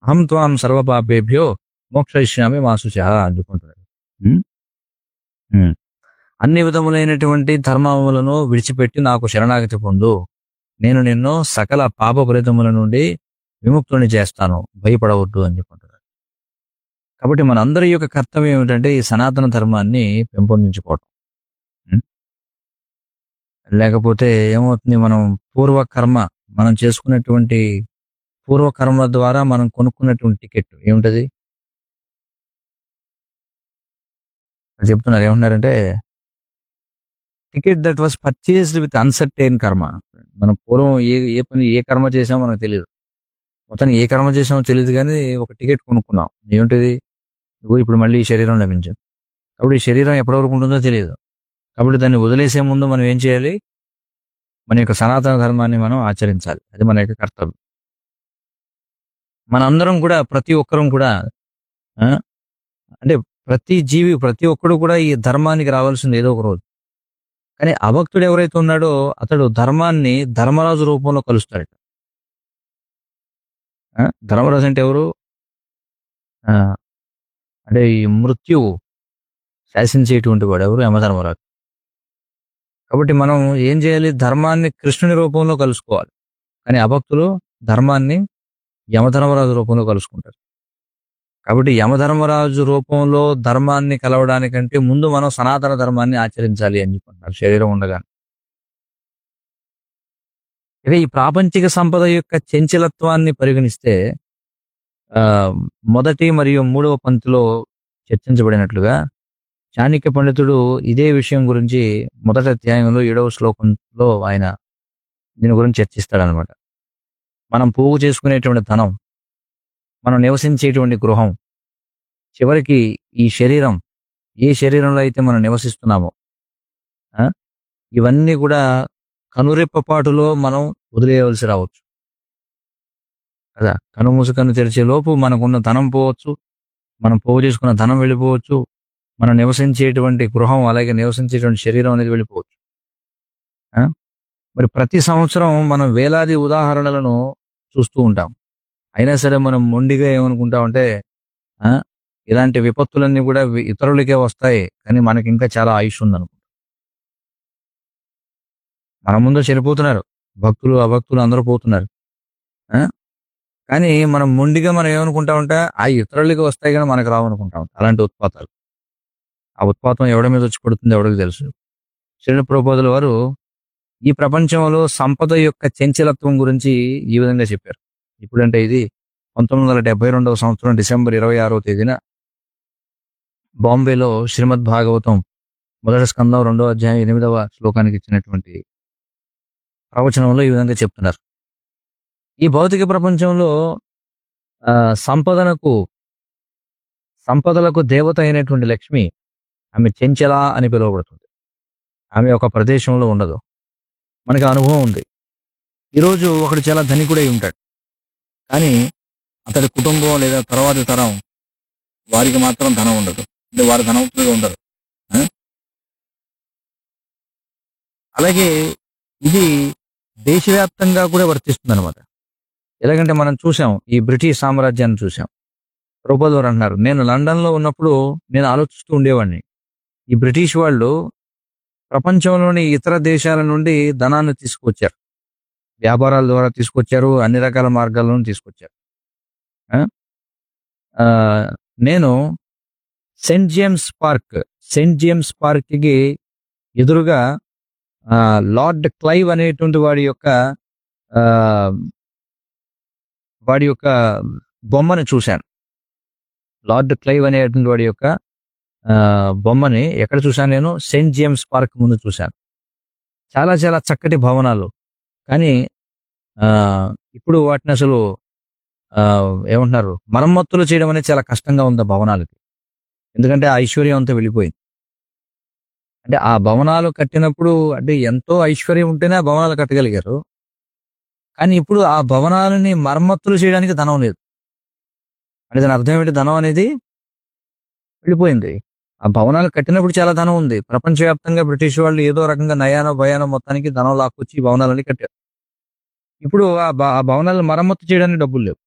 అహం త్వాం సర్వపాపేభ్యో మోక్షయిష్యామి మాసుచ అందుకుంటున్నాడు ఉం? ఉం. అన్ని విధములైనటువంటి ధర్మములను విడిచిపెట్టి నాకు శరణాగతి పొందు నేను నిన్ను సకల పాప ఫలితముల నుండి విముక్తుని చేస్తాను భయపడవద్దు అని చెప్పుకుంటున్నాడు కాబట్టి మనందరి యొక్క కర్తవ్యం ఏమిటంటే ఈ సనాతన ధర్మాన్ని పెంపొందించుకోవటం ఉం? లేకపోతే ఏమవుతుంది మనం పూర్వకర్మ మనం చేసుకున్నటువంటి పూర్వకర్మ ద్వారా మనం కొనుక్కున్నటువంటి టికెట్ ఏమిటది అది చెప్తున్నారు ఏమంటున్నారంటే ticket that was purchased with uncertain karma మనం పూర్వం ఏ ఏ పని ఏ కర్మ చేసామో మనకు తెలియదు మొత్తం ఏ కర్మ చేసామో తెలియదు కానీ ఒక టికెట్ కొనుక్కున్నాం ఏమిటిది ఇదిగో ఇప్పుడు మళ్ళీ ఈ శరీరం లభించింది కాబట్టి ఈ శరీరం ఎప్పటి వరకు ఉంటుందో తెలియదు కాబట్టి దాన్ని వదిలేసే ముందు మనం ఏం చేయాలి మన యొక్క సనాతన ధర్మాన్ని మనం ఆచరించాలి అది మన యొక్క కర్తవ్యం మనందరం కూడా ప్రతి ఒక్కరం కూడా ఆ, అంటే ప్రతి జీవి ప్రతి ఒక్కడు కూడా ఈ ధర్మానికి రావాల్సింది ఏదో ఒక రోజు కానీ అభక్తుడు ఎవరైతే ఉన్నాడో అతడు ధర్మాన్ని ధర్మరాజు రూపంలో కలుస్తాడట ఆ, ధర్మరాజు అంటే ఎవరు ఆ, అంటే ఈ మృత్యువు శాసించేటువంటి వాడు ఎవరు యమధర్మరాజు కాబట్టి మనం ఏం చేయాలి ధర్మాన్ని కృష్ణుని రూపంలో కలుసుకోవాలి కానీ అభక్తులు ధర్మాన్ని యమధర్మరాజు రూపంలో కలుసుకుంటారు కాబట్టి యమధర్మరాజు రూపంలో ధర్మాన్ని కలవడానికంటే ముందు మనం సనాతన ధర్మాన్ని ఆచరించాలి అని చెప్పుకుంటారు శరీరం ఉండగా ఇక ఈ ప్రాపంచిక సంపద యొక్క చంచలత్వాన్ని పరిగణిస్తే ఆ మొదటి మరియు మూడవ పంక్తిలో చర్చించబడినట్లుగా చాణక్య పండితుడు ఇదే విషయం గురించి మొదటి అధ్యాయంలో ఏడవ శ్లోకంలో ఆయన దీని గురించి చర్చిస్తాడనమాట మనం పోగు చేసుకునేటువంటి ధనం మనం నివసించేటువంటి గృహం చివరికి ఈ శరీరం ఏ శరీరంలో అయితే మనం నివసిస్తున్నామో ఆ, ఇవన్నీ కూడా కనురెప్పపాటులో మనం వదిలేయవలసి రావచ్చు కదా కను మూసుకను తెరిచే లోపు మనకున్న ధనం పోవచ్చు మనం పోగు చేసుకున్న ధనం వెళ్ళిపోవచ్చు మనం నివసించేటువంటి గృహం అలాగే నివసించేటువంటి శరీరం అనేది వెళ్ళిపోవచ్చు ఆ? మరి ప్రతి సంవత్సరం మనం వేలాది ఉదాహరణలను చూస్తూ ఉంటాం అయినా సరే మనం మొండిగా ఏమనుకుంటామంటే ఆ, ఇలాంటి విపత్తులన్నీ కూడా వి- ఇతరులకే వస్తాయి కానీ మనకి ఇంకా చాలా ఆయుష్ ఉందనుకుంటాం మన ముందు చనిపోతున్నారు భక్తులు అభక్తులు అందరూ పోతున్నారు ఆ? కానీ మనం మొండిగా మనం ఏమనుకుంటామంటే ఆ ఇతరులకి వస్తాయి కానీ మనకు రావు అనుకుంటాం అలాంటి ఉత్పాతాలు ఆ ఉత్పాతం ఎవడి మీద వచ్చి పడుతుంది ఎవడికి తెలుసు శ్రీల ప్రబోధుల వారు ఈ ప్రపంచంలో సంపద యొక్క చంచలత్వం గురించి ఈ విధంగా చెప్పారు ఇప్పుడంటే ఇది పంతొమ్మిది వందల డెబ్బై రెండవ సంవత్సరం డిసెంబర్ ఇరవై ఆరవ తేదీన బాంబేలో శ్రీమద్ భాగవతం మొదటి స్కందం రెండవ అధ్యాయం ఎనిమిదవ శ్లోకానికి ఇచ్చినటువంటి ప్రవచనంలో ఈ విధంగా చెప్తున్నారు ఈ భౌతిక ప్రపంచంలో ఆ, సంపదనకు సంపదలకు దేవత అయినటువంటి లక్ష్మి ఆమె చెంచల అని పిలువబడుతుంది ఆమె ఒక ప్రదేశంలో ఉండదు మనకి అనుభవం ఉంది ఈరోజు ఒకడు చాలా ధనికుడై ఉంటాడు కానీ అతడి కుటుంబం లేదా తర్వాతి తరం వారికి మాత్రం ధనం ఉండదు అంటే వారు ధనవంతులుగా ఉండరు ఆ? అలాగే ఇది దేశవ్యాప్తంగా కూడా వర్తిస్తుంది అనమాట ఎలాగంటే మనం చూసాం ఈ బ్రిటిష్ సామ్రాజ్యాన్ని చూసాం రూపదోర్ అంటున్నారు నేను లండన్ లో ఉన్నప్పుడు నేను ఆలోచిస్తూ ఉండేవాడిని ఈ బ్రిటిష్ వాళ్ళు ప్రపంచంలోని ఇతర దేశాల నుండి ధనాన్ని తీసుకొచ్చారు వ్యాపారాల ద్వారా తీసుకొచ్చారు అన్ని రకాల మార్గాలను తీసుకొచ్చారు ఆ? ఆ, నేను saint James park saint James park కి ఎదురుగా ఆ, లార్డ్ క్లైవ్ అనేటువంటి వాడి యొక్క ఆ, వాడి యొక్క బొమ్మను చూశాను లార్డ్ క్లైవ్ అనేటువంటి వాడి యొక్క ఆ, బొమ్మని ఎక్కడ చూశాను నేను సెయింట్ జేమ్స్ పార్క్ ముందు చూశాను చాలా చాలా చక్కటి భవనాలు కానీ ఆ, ఇప్పుడు వాటిని అసలు ఆ, ఏమంటున్నారు మరమ్మతులు చేయడం అనేది చాలా కష్టంగా ఉంది ఆ భవనాలకి ఎందుకంటే ఆ ఐశ్వర్యం అంతా వెళ్ళిపోయింది అంటే ఆ భవనాలు కట్టినప్పుడు అంటే ఎంతో ఐశ్వర్యం ఉంటేనే ఆ భవనాలు కట్టగలిగారు కానీ ఇప్పుడు ఆ భవనాలని మరమ్మతులు చేయడానికి ధనం లేదు అంటే దాని అర్థం ఏంటి ధనం అనేది వెళ్ళిపోయింది ఆ భవనాలు కట్టినప్పుడు చాలా ధనం ఉంది ప్రపంచవ్యాప్తంగా బ్రిటిష్ వాళ్ళు ఏదో రకంగా నయానో భయానో మొత్తానికి ధనం లాక్కొచ్చి ఈ భవనాలని కట్టారు ఇప్పుడు ఆ భ- ఆ భవనాలను మరమ్మతు చేయడానికి డబ్బులు లేవు